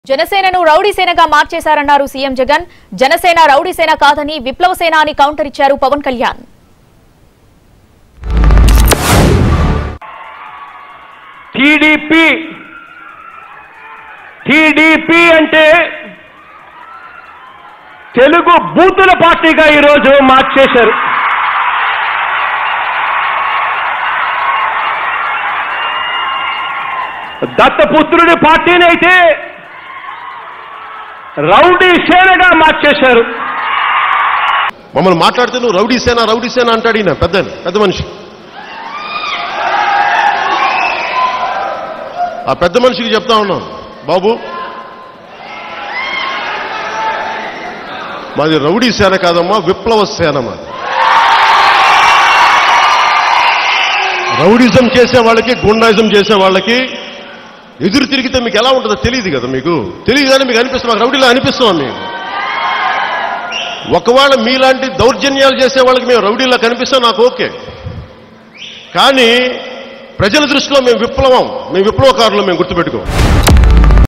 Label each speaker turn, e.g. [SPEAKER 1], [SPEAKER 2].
[SPEAKER 1] జనసేనను rowdy సేనగా మార్చేశారన్నారు CM Jagan Janasena rowdy సేన కాదని విప్లవ సేన అని కౌంటర్ ఇచ్చారు పవన్ కళ్యాణ్
[SPEAKER 2] టీడీపీ టీడీపీ అంటే తెలుగు బూతుల పార్టీగా ఈరోజు మార్చేశారు దత్తపుత్రుడి పార్టీని అయితే రౌడీ సేనగా మార్చేశారు
[SPEAKER 3] మమ్మల్ని మాట్లాడితే నువ్వు రౌడీ సేన రౌడీ సేన అంటాడు ఈయన పెద్ద పెద్ద మనిషి ఆ పెద్ద మనిషికి చెప్తా ఉన్నాం బాబు మాది రౌడీ సేన కాదమ్మా విప్లవ సేన మాది రౌడిజం చేసే వాళ్ళకి గుండాయిజం చేసే వాళ్ళకి ఎదురు తిరిగితే మీకు ఎలా ఉంటుందో తెలియదు కదా మీకు తెలియదు కానీ మీకు అనిపిస్తుంది మాకు రౌడీలా అనిపిస్తున్నాం మీకు ఒకవేళ మీలాంటి దౌర్జన్యాలు చేసే వాళ్ళకి మేము రౌడీలా కనిపిస్తాం నాకు ఓకే కానీ ప్రజల దృష్టిలో మేము విప్లవం మేము విప్లవకారులు మేము గుర్తుపెట్టుకోం